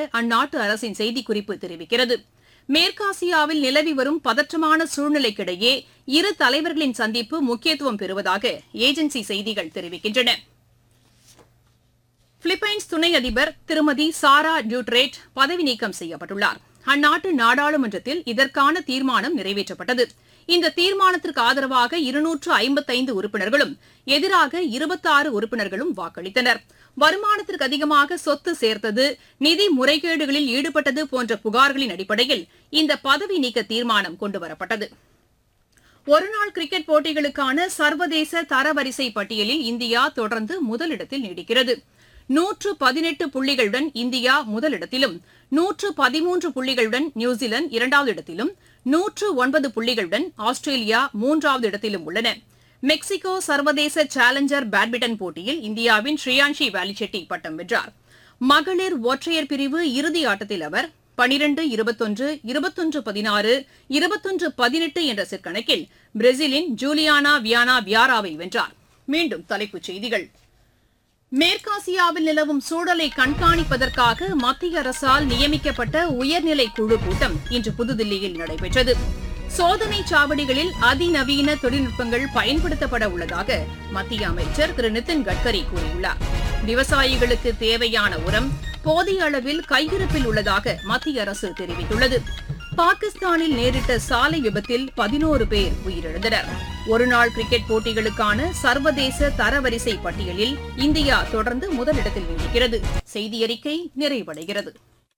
அந்நாட்டு அரசின் செய்திக்குறிப்பு தெரிவிக்கிறது மேற்காசியாவில் நிலவி வரும் பதற்றமான சூழ்நிலைக்கிடையே இரு தலைவர்களின் சந்திப்பு முக்கியத்துவம் பெறுவதாக ஏஜென்சி செய்திகள் தெரிவிக்கின்றன பிலிப்பைன்ஸ் துணை அதிபர் திருமதி சாரா டியூட்ரேட் பதவி நீக்கம் செய்யப்பட்டுள்ளார் அந்நாட்டு நாடாளுமன்றத்தில் இதற்கான தீர்மானம் நிறைவேற்றப்பட்டது இந்த தீர்மானத்திற்கு ஆதரவாக இருநூற்று ஐம்பத்தைந்து உறுப்பினர்களும் எதிராக இருபத்தாறு உறுப்பினர்களும் வாக்களித்தனர் வருமானத்திற்கு அதிகமாக சொத்து சேர்த்தது நிதி முறைகேடுகளில் ஈடுபட்டது போன்ற புகார்களின் அடிப்படையில் இந்த பதவி நீக்க தீர்மானம் கொண்டுவரப்பட்டது ஒருநாள் கிரிக்கெட் போட்டிகளுக்கான சர்வதேச தரவரிசை பட்டியலில் இந்தியா தொடர்ந்து முதலிடத்தில் நீடிக்கிறது நூற்று பதினெட்டு புள்ளிகளுடன் இந்தியா முதலிடத்திலும் நூற்று பதிமூன்று புள்ளிகளுடன் நியூசிலாந்து இரண்டாவது இடத்திலும் நூற்று ஒன்பது புள்ளிகளுடன் ஆஸ்திரேலியா மூன்றாவது இடத்திலும் உள்ளன மெக்சிகோ சர்வதேச சேலஞ்சர் பேட்மிண்டன் போட்டியில் இந்தியாவின் ஸ்ரீயான்ஷி வேலிச்செட்டி பட்டம் வென்றார் மகளிர் ஒற்றையர் பிரிவு இறுதி ஆட்டத்தில் அவர் பனிரெண்டு இருபத்தொன்று இருபத்தொன்று பதினாறு இருபத்தொன்று பதினெட்டு என்ற செட் கணக்கில் பிரேசிலின் ஜூலியானா வியானா வியாராவை வென்றார் மீண்டும் தலைப்புச் செய்திகள் மேற்காசியாவில் நிலவும் சூழலை கண்காணிப்பதற்காக மத்திய அரசால் நியமிக்கப்பட்ட உயர்நிலை குழு கூட்டம் இன்று புதுதில்லியில் நடைபெற்றது சோதனை சாவடிகளில் அதிநவீன தொழில்நுட்பங்கள் பயன்படுத்தப்பட உள்ளதாக மத்திய அமைச்சர் திரு நிதின் கட்கரி கூறியுள்ளார் விவசாயிகளுக்கு தேவையான உரம் போதிய அளவில் கையிருப்பில் உள்ளதாக மத்திய அரசு தெரிவித்துள்ளது பாகிஸ்தானில் நேரிட்ட சாலை விபத்தில் பதினோரு பேர் உயிரிழந்தனர் ஒருநாள் கிரிக்கெட் போட்டிகளுக்கான சர்வதேச தரவரிசை பட்டியலில் இந்தியா தொடர்ந்து முதலிடத்தில் நீடிக்கிறது செய்தி அறிக்கை நிறைவடைகிறது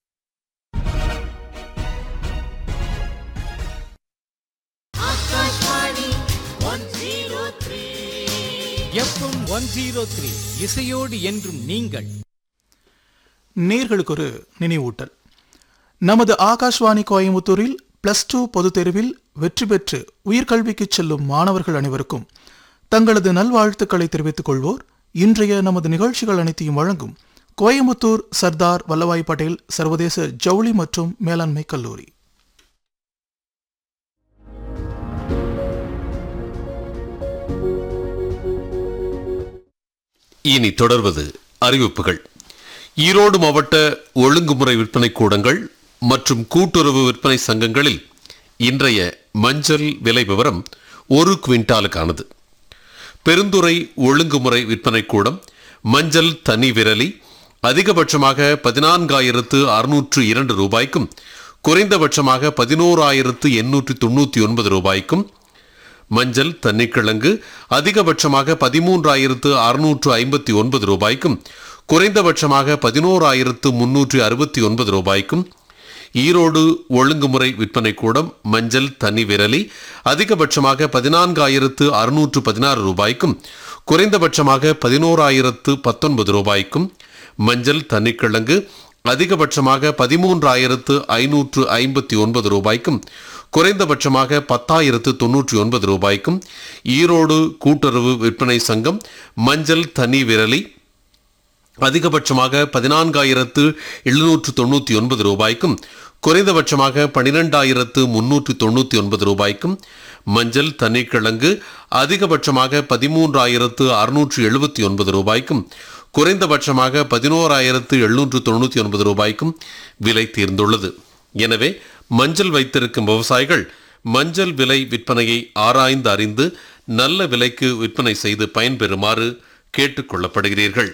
எஃப்எம் ஒன் ஜீரோ த்ரீ இசையோடு என்றும் நீங்கள் நேர்களுக்கு ஒரு நினைவூட்டல் நமது ஆகாஷ்வாணி கோயம்புத்தூரில் பிளஸ் டூ பொதுத் தேர்வில் வெற்றி பெற்று உயர்கல்விக்கு செல்லும் மாணவர்கள் அனைவருக்கும் தங்களது நல்வாழ்த்துக்களை தெரிவித்துக் கொள்வோர் இன்றைய நமது நிகழ்ச்சிகள் அனைத்தையும் வழங்கும் கோயம்புத்தூர் சர்தார் வல்லபாய் பட்டேல் சர்வதேச ஜவுளி மற்றும் மேலாண்மை கல்லூரி இனி தொடர்வது அறிவிப்புகள் ஈரோடு மாவட்ட ஒழுங்குமுறை விற்பனை கூடங்கள் மற்றும் கூட்டுறவு விற்பனை சங்கங்களில் இன்றைய மஞ்சள் விலை விவரம் ஒரு குவிண்டாலுக்கானது பெருந்துறை ஒழுங்குமுறை விற்பனை கூடம் மஞ்சள் தனி விரலி அதிகபட்சமாக பதினான்காயிரத்து அறுநூற்று இரண்டு ரூபாய்க்கும் குறைந்தபட்சமாக பதினோராயிரத்து எண்ணூற்றி தொண்ணூற்றி ஒன்பது ரூபாய்க்கும் மஞ்சள் தண்ணிக்கிழங்கு அதிகபட்சமாக பதிமூன்றாயிரத்து அறுநூற்று ஐம்பத்தி ஒன்பது ரூபாய்க்கும் குறைந்தபட்சமாக பதினோராயிரத்து முன்னூற்றி அறுபத்தி ஒன்பது ரூபாய்க்கும் ஈரோடு ஒழுங்குமுறை விற்பனை கூடம் மஞ்சள் தனி விரலி அதிகபட்சமாக பதினான்காயிரத்து அறுநூற்று பதினாறு ரூபாய்க்கும் குறைந்தபட்சமாக பதினோராயிரத்து பத்தொன்பது ரூபாய்க்கும் மஞ்சள் தண்ணிக்கிழங்கு அதிகபட்சமாக பதிமூன்றாயிரத்து ஐநூற்று ஐம்பத்தி ஒன்பது ரூபாய்க்கும் குறைந்தபட்சமாக பத்தாயிரத்து தொன்னூற்றி ஒன்பது ரூபாய்க்கும் ஈரோடு கூட்டுறவு விற்பனை சங்கம் மஞ்சள் தனி விரலி அதிகபட்சமாக பதினான்காயிரத்து எழுநூற்று தொண்ணூற்றி ஒன்பது ரூபாய்க்கும் குறைந்தபட்சமாக பனிரெண்டாயிரத்து முன்னூற்றி தொண்ணூற்றி ஒன்பது ரூபாய்க்கும் மஞ்சள் தண்ணிக்கிழங்கு அதிகபட்சமாக பதிமூன்றாயிரத்து அறுநூற்று எழுபத்தி ஒன்பது ரூபாய்க்கும் குறைந்தபட்சமாக பதினோராயிரத்து எழுநூற்று தொண்ணூற்றி ஒன்பது ரூபாய்க்கும் விலை தீர்ந்துள்ளது எனவே மஞ்சள் வைத்திருக்கும் விவசாயிகள் மஞ்சள் விலை விற்பனையை ஆராய்ந்து அறிந்து நல்ல விலைக்கு விற்பனை செய்து பயன்பெறுமாறு கேட்டுக்கொள்ளப்படுகிறீர்கள்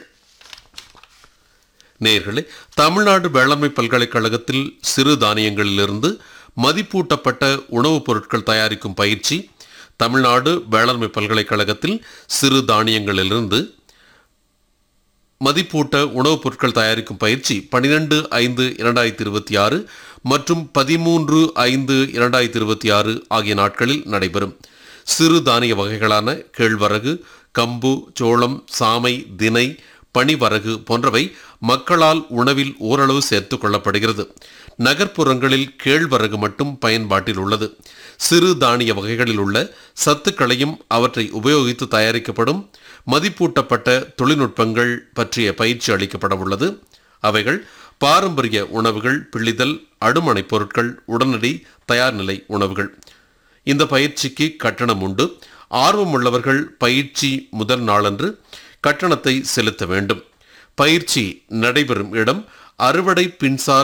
நேர்களே தமிழ்நாடு வேளாண்மை பல்கலைக்கழகத்தில் சிறு தானியங்களிலிருந்து மதிப்பூட்டப்பட்ட உணவுப் பொருட்கள் தயாரிக்கும் பயிற்சி தமிழ்நாடு வேளாண்மை பல்கலைக்கழகத்தில் சிறு தானியங்களிலிருந்து மதிப்பூட்ட உணவுப் பொருட்கள் தயாரிக்கும் பயிற்சி பனிரெண்டு ஐந்து இரண்டாயிரத்தி இருபத்தி ஆறு மற்றும் பதிமூன்று ஐந்து இரண்டாயிரத்தி இருபத்தி ஆறு ஆகிய நாட்களில் நடைபெறும் சிறு தானிய வகைகளான கேழ்வரகு கம்பு சோளம் சாமை தினை பனிவரகு போன்றவை மக்களால் உணவில் ஓரளவு சேர்த்துக் கொள்ளப்படுகிறது நகர்ப்புறங்களில் கேழ்வரகு மட்டும் பயன்பாட்டில் உள்ளது சிறு தானிய வகைகளில் உள்ள சத்துக்களையும் அவற்றை உபயோகித்து தயாரிக்கப்படும் மதிப்பூட்டப்பட்ட தொழில்நுட்பங்கள் பற்றிய பயிற்சி அளிக்கப்பட உள்ளது அவைகள் பாரம்பரிய உணவுகள் பிள்ளிதல் அடுமனை பொருட்கள் உடனடி தயார் நிலை உணவுகள் இந்த பயிற்சிக்கு கட்டணம் உண்டு ஆர்வமுள்ளவர்கள் பயிற்சி முதல் நாளன்று கட்டணத்தை செலுத்த வேண்டும் பயிற்சி நடைபெறும் இடம் அறுவடை பின்சார்